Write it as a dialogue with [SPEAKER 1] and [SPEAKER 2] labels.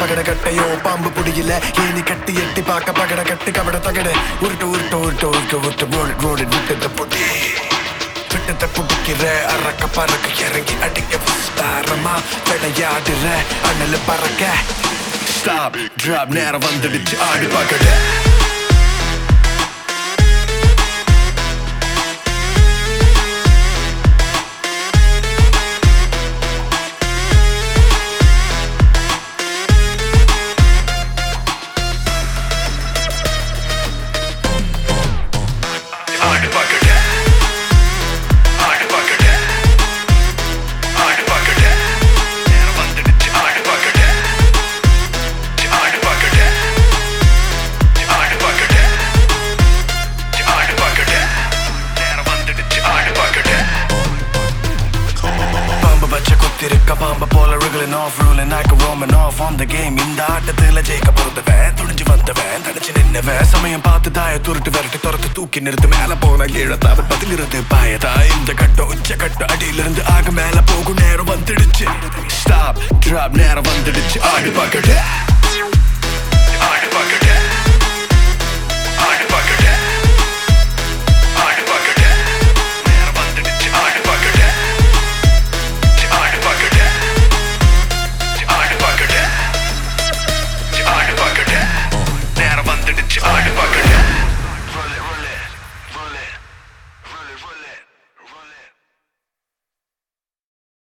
[SPEAKER 1] பகட கட்டையோ பாம்பு புடியில ஏனி கட்டி எட்டி பார்க்க பகட கட்டு கபட தகட உருட்டு உருட்டு உருட்டு உருட்டு உருட்டு ரோடு ரோடு விட்டு புடி விட்டத்தை புடிக்கிற அறக்க பறக்க இறங்கி அடிக்க விஸ்தாரமா விளையாடுற அண்ணல பறக்க ஸ்டாப் டிராப் நேரம் வந்துடுச்சு ஆடி பகட ஆடு பகட ஆடு பகட ஆடு பகட நேரம் வந்துடுச்சு ஆடு பகட ஆடு பகட ஆடு பகட ஆடு பகட நேரம் வந்துடுச்சு ஆடு பகட பாம்பு பச்சை குத்திருக்க பாம்பு போல ரிகலின் ஆஃப் ரூலின் ஆக்க ரோமன் ஆஃப் ஆன் த கேம் இந்த ஆட்டத்துல ஜெயிக்க பொறுத்தவன் துணிஞ்சு வந்தவன் தனிச்சு நின்னவன் சமயம் பார்த்து தாய துருட்டு விரட்டி துரத்து தூக்கி நிறுத்து மேல போன கீழே தாவ பதுங்கிறது பாயதா இந்த கட்டம் உச்ச கட்டம் அடியிலிருந்து ஆக மேல போகும் நேரம் வந்துடுச்சு ஸ்டாப் டிராப் நேரம் வந்துடுச்சு ஆடு பக்கெட்